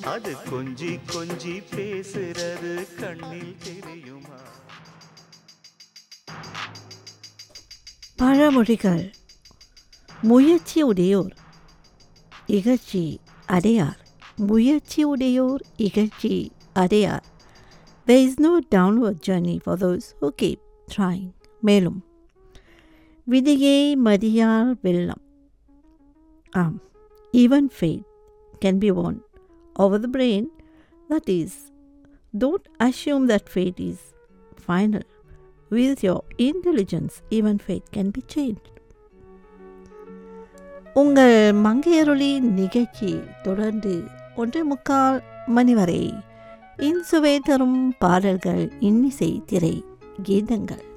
அது கொஞ்சி கொஞ்சி பேசுறது கண்ணில் தெரியுமா பழமொழிகள் முயற்சி உடையோர் இகழ்ச்சி அடையார் முயற்சி உடையோர் இகழ்ச்சி Adyar There is no downward journey for those who keep trying. மேலும் விதியை மதியார் வெள்ளம் ஆம் even fate can be won over the brain that is don't assume that fate is final with your intelligence even fate can be changed உங்கள் மங்கையருளி நிகழ்ச்சி தொடர்ந்து ஒன்றே முக்கால் மணி வரை இன்சுவை தரும் பாடல்கள் இன்னிசை திரை கீதங்கள்